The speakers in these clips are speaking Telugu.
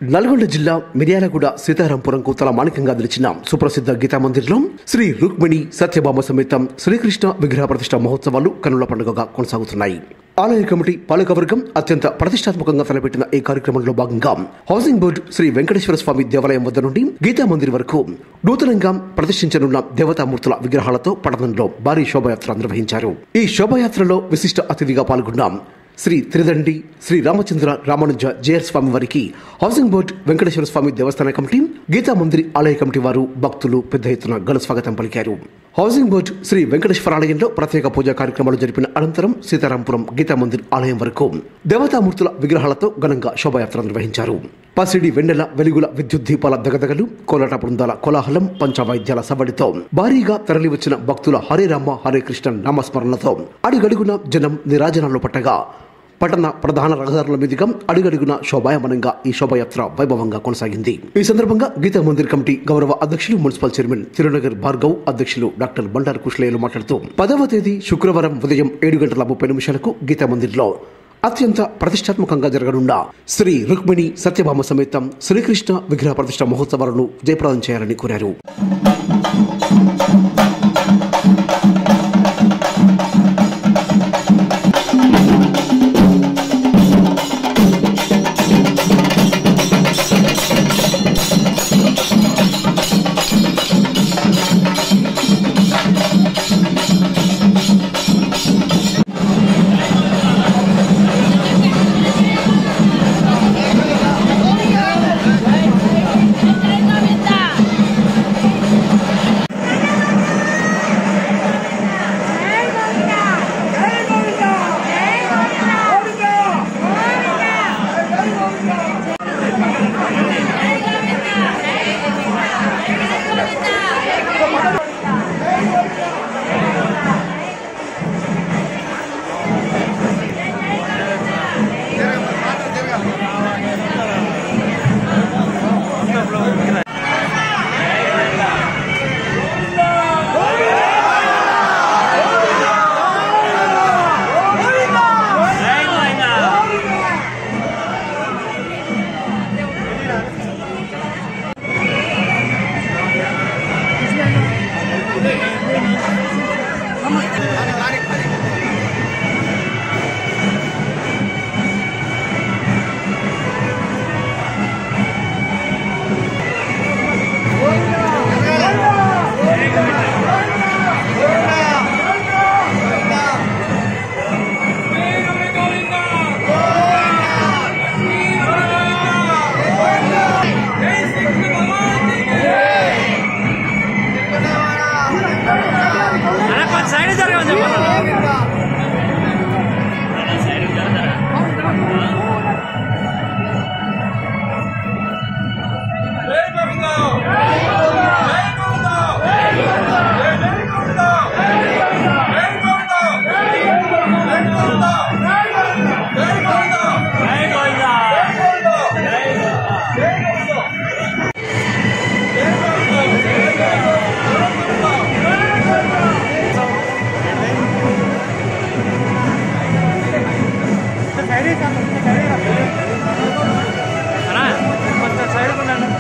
నల్గొండ జిల్లా మిర్యాలగూడ సీతారాంపురంకు తల మాణికంగా నిలిచిన సుప్రసిద్ధ గీతా మందిర్లో శ్రీ రుక్మిణి సత్యభామ సమేతం శ్రీకృష్ణ విగ్రహ ప్రతిష్ట మహోత్సవాలు కనుల పండుగగా కొనసాగుతున్నాయి ఆలయ కమిటీ పాలకవర్గం అత్యంత ప్రతిష్టాత్మకంగా తలపెట్టిన ఈ కార్యక్రమంలో భాగంగా హౌసింగ్ బోర్డు శ్రీ వెంకటేశ్వర స్వామి దేవాలయం వద్ద నుండి గీతా మందిర్ వరకు నూతనంగా ప్రతిష్ఠించనున్న దేవతామూర్తుల విగ్రహాలతో పట్టణంలో భారీ శోభయాత్ర నిర్వహించారు ఈ శోభయాత్రలో విశిష్ట అతిథిగా పాల్గొన్న శ్రీ త్రిదండి శ్రీ రామచంద్ర రామానుజ జేఆర్ స్వామి వారికి హౌసింగ్ బోర్డు వెంకటేశ్వర స్వామి దేవస్థాన కమిటీ గీతా మందిరి ఆలయ కమిటీ వారు భక్తులు పెద్ద ఎత్తున ఘన స్వాగతం పలికారు హౌసింగ్ బోర్డు శ్రీ వెంకటేశ్వర ఆలయంలో ప్రత్యేక పూజా కార్యక్రమాలు జరిపిన అనంతరం సీతారాంపురం గీతా మందిర్ ఆలయం వరకు దేవతామూర్తుల విగ్రహాలతో ఘనంగా శోభాయాత్ర నిర్వహించారు పసిడి వెన్నెల వెలుగుల విద్యుత్ దీపాల దగదగలు కోలాట బృందాల కోలాహలం పంచవాయిద్యాల సవ్వడితో భారీగా తరలివచ్చిన భక్తుల హరే రామ హరే కృష్ణ నామస్మరణలతో అడుగడుగున జనం నిరాజనాలు పట్టగా పట్టణ ప్రధాన రహదారుల మీదుగా అడుగడుగున శోభాయమనంగా ఈ శోభాయాత్ర వైభవంగా కొనసాగింది ఈ సందర్భంగా గీతా మందిర్ కమిటీ గౌరవ అధ్యక్షులు మున్సిపల్ చైర్మన్ తిరునగర్ భార్గవ్ అధ్యక్షులు డాక్టర్ బండారు కుష్లయ్యలు మాట్లాడుతూ పదవ తేదీ శుక్రవారం ఉదయం ఏడు గంటల ముప్పై నిమిషాలకు గీతా మందిర్లో అత్యంత ప్రతిష్టాత్మకంగా జరగనున్న శ్రీ రుక్మిణి సత్యభామ సమేతం శ్రీకృష్ణ విగ్రహ ప్రతిష్ట మహోత్సవాలను జయప్రదం చేయాలని కోరారు అలా కొంచెం సైడ్ జరగమని చెప్పాలి అన్నా కొంచెం సైడ్ ఉన్నాను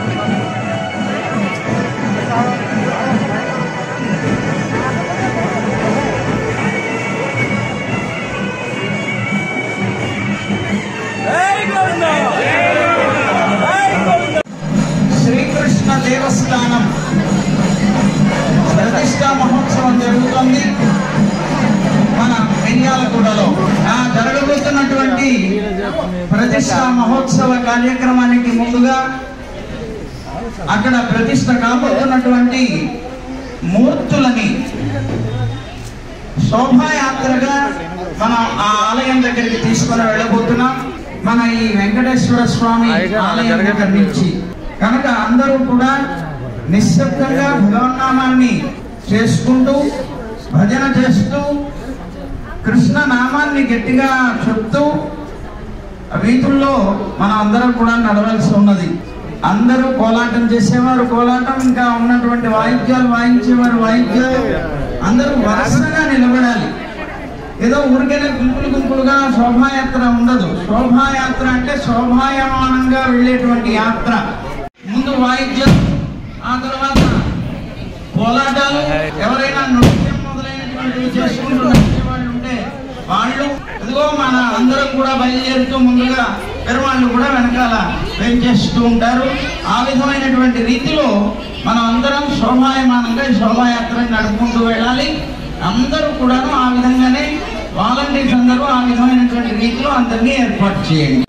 శ్రీకృష్ణ దేవస్థానం ప్రతిష్టా మహోత్సవం జరుగుతుంది మన మిర్యాలగూడలో ఆ జరగబోతున్నటువంటి ప్రతిష్టా మహోత్సవ కార్యక్రమానికి ముందుగా అక్కడ ప్రతిష్ట కాబోతున్నటువంటి మూర్తులని శోభాయాత్రగా మనం ఆ ఆలయం దగ్గరికి తీసుకొని వెళ్ళబోతున్నాం మన ఈ వెంకటేశ్వర స్వామి ఆలయం దగ్గర నుంచి కనుక అందరూ కూడా నిశ్శబ్దంగా భగవన్నామాన్ని చేసుకుంటూ భజన చేస్తూ కృష్ణ నామాన్ని గట్టిగా చెప్తూ వీధుల్లో మనం అందరం కూడా నడవలసి ఉన్నది అందరూ కోలాటం చేసేవారు కోలాటం ఇంకా ఉన్నటువంటి వాయిద్యాలు వాయించేవారు వాయిద్యాలు అందరూ వరుసగా నిలబడాలి ఏదో ఊరికైనా గుంపులు గుంపులుగా శోభాయాత్ర ఉండదు శోభాయాత్ర అంటే శోభాయమానంగా వెళ్ళేటువంటి యాత్ర ముందు వాయిద్యం ఆ తర్వాత కోలాటాలు ఎవరైనా నృత్యం మొదలైనటువంటివి చేసుకుంటూ నడిచే వాళ్ళు ఉంటే వాళ్ళు ఇదిగో మన అందరం కూడా బయలుదేరుతూ ముందుగా పెరువాళ్ళు కూడా వెనకాల పెంచేస్తూ ఉంటారు ఆ విధమైనటువంటి రీతిలో మనం అందరం శోభాయమానంగా ఈ శోభాయాత్రని నడుపుకుంటూ వెళ్ళాలి అందరూ కూడాను ఆ విధంగానే వాలంటీర్స్ అందరూ ఆ విధమైనటువంటి రీతిలో అందరినీ ఏర్పాటు చేయండి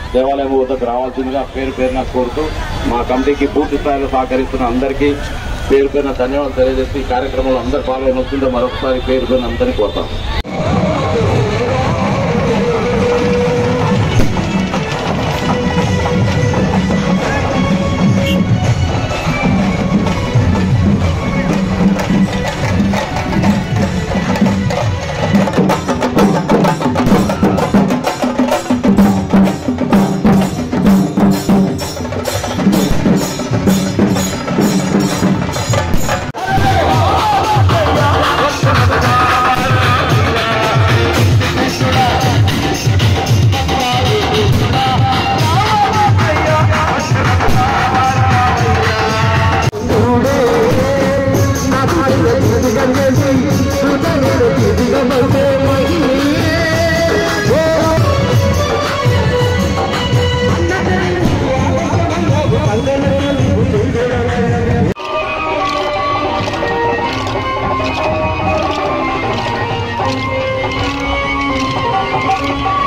దేవాలయం వద్దకు రావాల్సిందిగా పేరు పేరున కోరుతూ మా కమిటీకి పూర్తి స్థాయిలో సహకరిస్తున్న అందరికీ పేరు పేరున ధన్యవాదాలు తెలియజేసి ఈ కార్యక్రమంలో అందరు పాల్గొనొచ్చిందో మరొకసారి పేరు పేరున అందరినీ కోరుతాం Thank